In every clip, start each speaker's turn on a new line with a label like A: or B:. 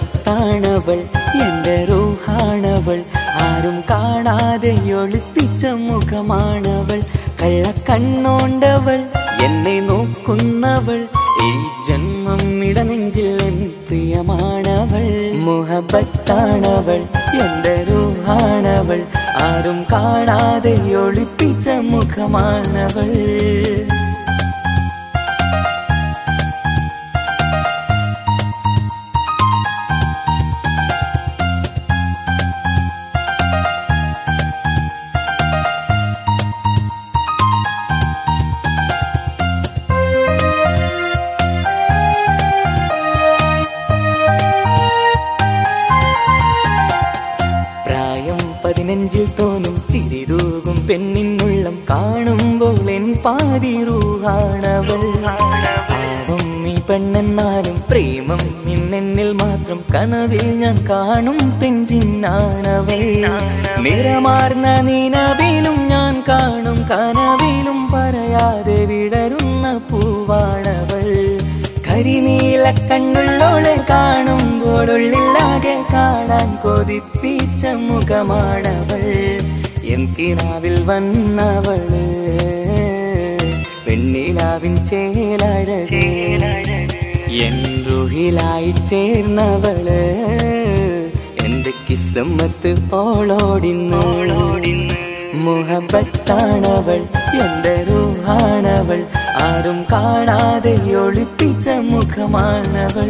A: മുഹബത്താണവൾ എന്റെ റൂഹാണവൾ ആരും കാണാതെ ഒളിപ്പിച്ച മുഖമാണവൾ കള്ളക്കണ്ണോണ്ടവൾ എന്നെ നോക്കുന്നവൾ ഈ ജന്മം ഇടനെഞ്ചിൽ എൻ പ്രിയമാണവൾ മുഹബത്താണവൾ എന്റെ റൂഹാണവൾ ആരും കാണാതെ ഒളിപ്പിച്ച മുഖമാണവൾ പ്രായം പതിനഞ്ചിൽ തോന്നും ചിരിതൂകും പെണ്ണിനുള്ളം കാണുമ്പോൾ എൻ പാതി റൂഹാണവൾ പാവം ഈ പെണ്ണെന്നാലും പ്രേമം ഇന്നെന്നിൽ മാത്രം കനവിൽ ഞാൻ കാണും പെഞ്ചിന്നാണവൾ നിറമാർന്ന നിലവിലും ഞാൻ കാണും കനവിലും പറയാതെ വിടരുന്ന പൂവാണവൾ കരിനീല കണ്ണുള്ളോളെ കാണുമ്പോഴുള്ളില്ലാകെ കാണാൻ കൊതിപ്പിച്ച മുഖമാണവൾ എൻ കിനാവിൽ വന്നവള് പെണ്ണിലാവിൻ ചേലഴകേ എൻ റുഹിലായി ചേർന്നവള് എന്റെ കിസ്സമ്മത്ത് പോളോടിന്നോളോടിന്ന് മുഹബത്താണവൾ എന്റെ റൂഹാണവൾ ആരും കാണാതെ ഒളിപ്പിച്ച മുഖമാണവൾ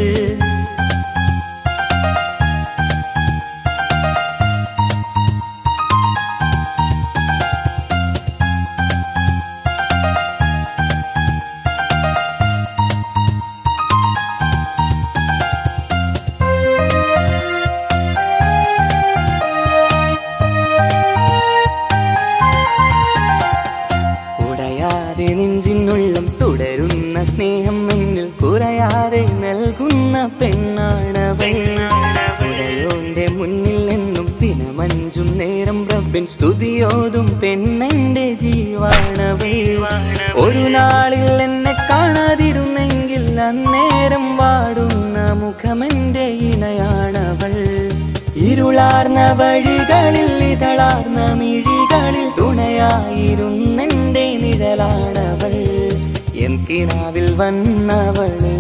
A: ഉടയാതെ നെഞ്ചിനുള്ളം തുടരുന്ന സ്നേഹം എന്നിൽ കുറയാതെ നൽകുന്ന പെണ്ണാണവൾ ഉടയോന്റെ മുന്നിൽ നിന്നും ദിനമഞ്ചും നേരം റബ്ബിൻ സ്തുതിയോതും പെണ്ണെന്റെ ജീവാണവൾ ഒരു നാളിൽ എന്നെ കാണാതിരുന്നെങ്കിൽ അന്നേരം വാടുന്ന മുഖമെന്റെ ഇണയാണവൾ ഇരുളാർന്ന വഴികളിൽ ഇതളാർന്ന മിഴികളിൽ തുണയായിരുന്നെന്റെ നിഴലാണവൾ എൻ കിനാവിൽ വന്നവള്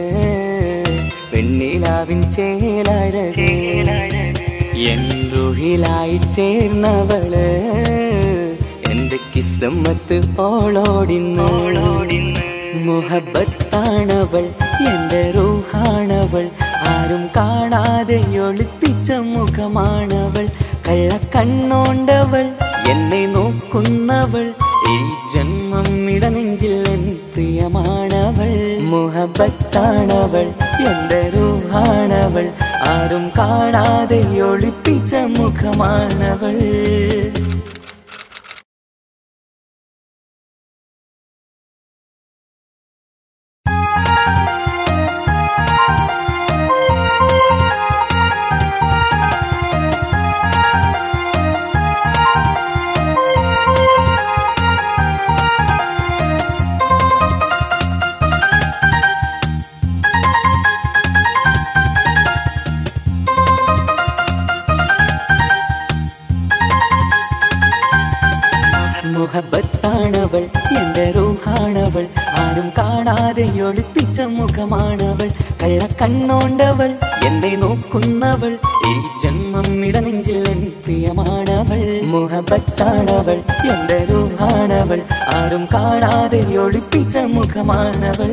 A: പെണ്ണിലാവിൻ ചേലഴകേ എൻ റുഹിലായി ചേർന്നവള് എന്റെ കിസ്സമ്മത്ത് പോളോടിന്നോളോടിന്ന് മുഹബത്താണവൾ എന്റെ റൂഹാണവൾ ആരും കാണാതെ ഒളിപ്പിച്ച മുഖമാണവൾ കള്ളക്കണ്ണോണ്ടവൾ എന്നെ നോക്കുന്നവൾ ഈ ജന്മം ഇടനെഞ്ചിൽ എൻ പ്രിയമാണവൾ മുഹബത്താണവൾ എന്റെ റൂഹാണവൾ ആരും കാണാതെ ഒളിപ്പിച്ച മുഖമാണവൾ മുഹബത്താണവൾ എന്റെ റൂഹാണവൾ ആരും കാണാതെ ഒളിപ്പിച്ച മുഖമാണവൾ കള്ളക്കണ്ണോണ്ടവൾ എന്നെ നോക്കുന്നവൾ ഈ ജന്മം ഇടനെഞ്ചിൽ എൻ പ്രിയമാണവൾ മുഹബത്താണവൾ എന്റെ റൂഹാണവൾ ആരും കാണാതെ ഒളിപ്പിച്ച മുഖമാണവൾ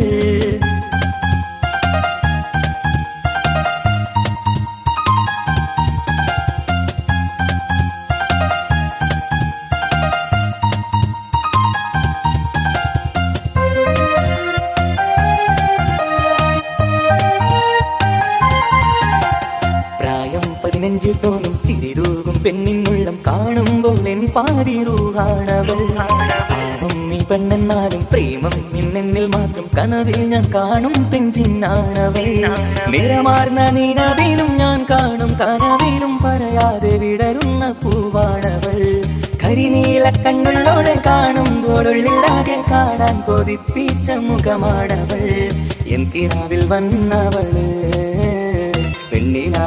A: പ്രായം പതിനഞ്ചിൽ തോന്നും ചിരിതൂകും പെണ്ണിനുള്ളം കാണുമ്പോൾ എൻ പാതി റൂഹാണവൾ പാവം ഈ പെണ്ണെന്നാലും പ്രേമം ഇന്നെന്നിൽ മാത്രം കനവിൽ ഞാൻ കാണും പെഞ്ചിന്നാണവൾ നിറമാർന്ന നിലവിലും ഞാൻ കാണും കനവിലും പറയാതെ വിടരുന്ന പൂവാണവൾ കരിനീല കണ്ണുള്ളോടെ കാണുമ്പോഴുള്ളില്ലാതെ കാണാൻ കൊതിപ്പിച്ച മുഖമാണവൾ എൻ കിനാവിൽ വന്നവള്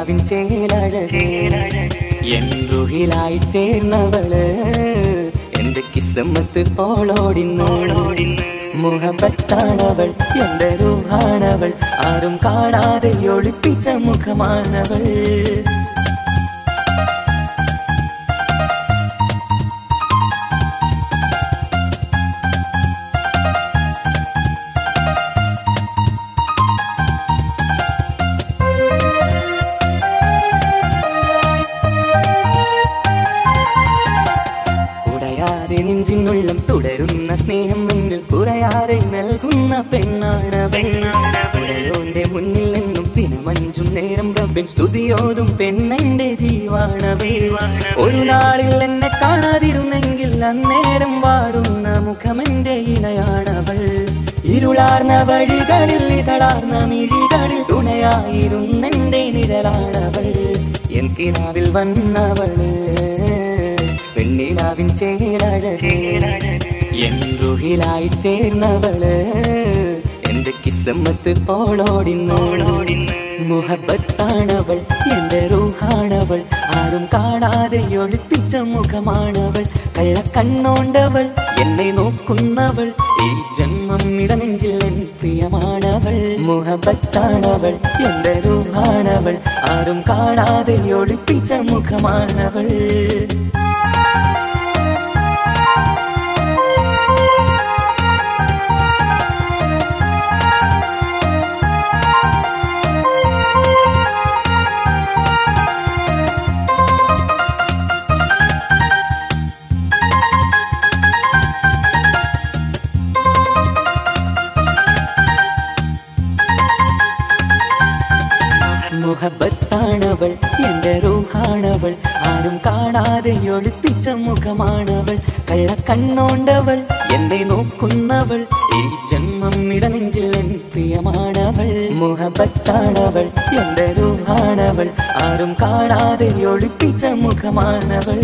A: പെണ്ണിലാവിൻ ചേലഴകേ എൻ റുഹിലായി ചേർന്നവള് എന്റെ കിസ്സമ്മത്ത് പോളോടിന്നോളോടിന്ന് മുഖപത്താണവൾ എന്റെ റൂഹാണവൾ ആരും കാണാതെ ഒളിപ്പിച്ച മുഖമാണവൾ ഉടയാതെ നെഞ്ചിനുള്ളം തുടരുന്ന സ്നേഹം മുന്നിൽ കുറയാതെ നൽകുന്ന പെണ്ണാണവൾ ഉടയോന്റെ മുന്നിൽ നിന്നും ദിനമഞ്ചും നേരം റബ്ബിൻ സ്തുതിയോതും പെണ്ണെന്റെ ജീവാണവൾ ഒരു നാളിൽ എന്നെ കാണാതിരുന്നെങ്കിൽ അന്നേരം വാടുന്ന മുഖമെന്റെ ഇണയാണവൾ ഇരുളാർന്ന വഴികളിൽ ഇതളാർന്ന മിഴികളിൽ തുണയായിരുന്നെന്റെ നിഴലാണവൾ എൻ കിനാവിൽ വന്നവള് പെണ്ണിലാവിൻ ചേലഴകേ എൻ റുഹിലായി ചേർന്നവള് എന്റെ കിസ്സമ്മത്ത് പോളോടിന്നോളോടിന്ന് മുഹബത്താണവൾ എന്റെ റൂഹാണവൾ ആരും കാണാതെ ഒളിപ്പിച്ച മുഖമാണവൾ കള്ളക്കണ്ണോണ്ടവൾ എന്നെ നോക്കുന്നവൾ ഈ ജന്മം ഇടനെഞ്ചിൽ എൻ പ്രിയമാണവൾ മുഹബത്താണവൾ എന്റെ റൂഹാണവൾ ആരും കാണാതെ ഒളിപ്പിച്ച മുഖമാണവൾ മുഹബത്താണവൾ എന്റെ റൂഹാണവൾ ആരും കാണാതെ ഒളിപ്പിച്ച മുഖമാണവൾ കള്ളക്കണ്ണോണ്ടവൾ എന്നെ നോക്കുന്നവൾ ഈ ജന്മം ഇടനെഞ്ചിൽ എൻ പ്രിയമാണവൾ മുഹബത്താണവൾ എന്റെ റൂഹാണവൾ ആരും കാണാതെ ഒളിപ്പിച്ച മുഖമാണവൾ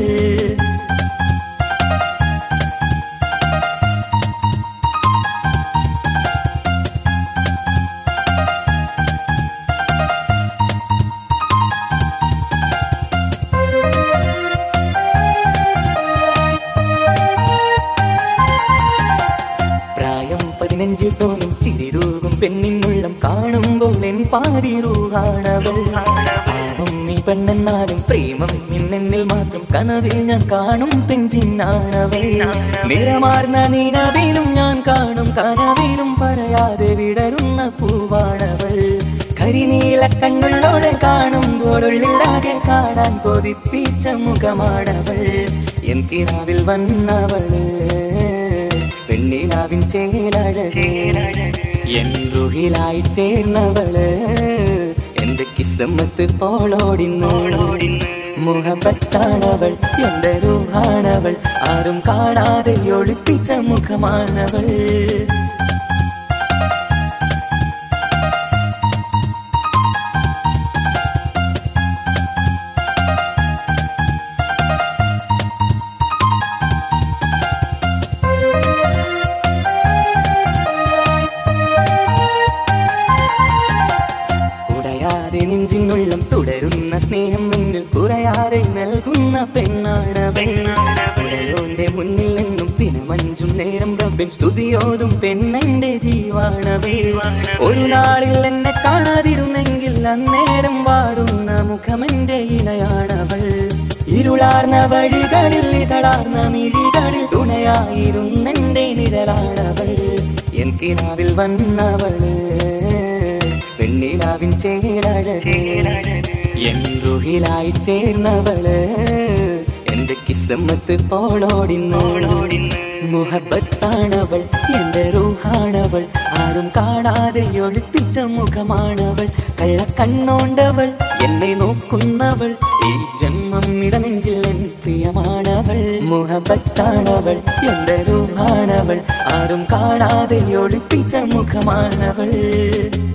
A: പ്രായം പതിനഞ്ചിൽ തോന്നും ചിരിതൂകും പെണ്ണിനുള്ളം കാണുമ്പോൾ എൻ പാതിരൂഹാണവൾ പാവം നീ പെണ്ണെന്നാലും പ്രേമം ഇന്നെന്നിൽ മാത്രം കനവിൽ ഞാൻ കാണും പെഞ്ചിന്നാണവൾ നിറമാർന്ന നിലവിലും ഞാൻ കാണും കനവിലും പറയാതെ വിടരുന്ന പൂവാണവൾ കരിനീല കണ്ണുള്ളോടെ കാണുമ്പോഴുള്ളില്ലാതെ കാണാൻ കൊതിപ്പിച്ച മുഖമാണവൾ എൻ കിനാവിൽ വന്നവള് പെണ്ണിലാവിൻ ചേലഴകേ എൻ റുഹിലായി ചേർന്നവള് എന്റെ കിസ്സമ്മത്ത് പോളോടിന്നോളോടിന്ന് മുഖപത്താണവൾ എന്റെ റൂഹാണവൾ ആരും കാണാതെ ഒളിപ്പിച്ച മുഖമാണവൾ ഉടയാതെ നെഞ്ചിനുള്ളം തുടരുന്ന സ്നേഹം മുന്നിൽ കുറയാതെ നൽകുന്ന പെണ്ണാണവൾ ഉടയോന്റെ മുന്നിൽ നിന്നും ദിനമഞ്ചും നേരം റബ്ബിൻ സ്തുതിയോതും പെണ്ണെന്റെ ജീവാണവൾ ഒരു നാളിൽ എന്നെ കാണാതിരുന്നെങ്കിൽ അന്നേരം വാടുന്ന മുഖമെന്റെ ഇണയാണവൾ ഇരുളാർന്ന വഴികളിൽ ഇതളാർന്ന മിഴികളിൽ തുണയായിരുന്നെന്റെ നിഴലാണവൾ എൻ കിനാവിൽ വന്നവള് പെണ്ണിലാവിൻ ചേലഴകേ എൻ റുഹിലായി ചേർന്നവള് എന്റെ കിസ്സമ്മത്ത് പോളോടിന്നോളോടിന്ന് മുഹബത്താണവൾ എന്റെ റൂഹാണവൾ ആരും കാണാതെ ഒളിപ്പിച്ച മുഖമാണവൾ കള്ളക്കണ്ണോണ്ടവൾ എന്നെ നോക്കുന്നവൾ ഈ ജന്മം ഇടനെഞ്ചിൽ എൻ പ്രിയമാണവൾ മുഹബത്താണവൾ എന്റെ റൂഹാണവൾ ആരും കാണാതെ ഒളിപ്പിച്ച മുഖമാണവൾ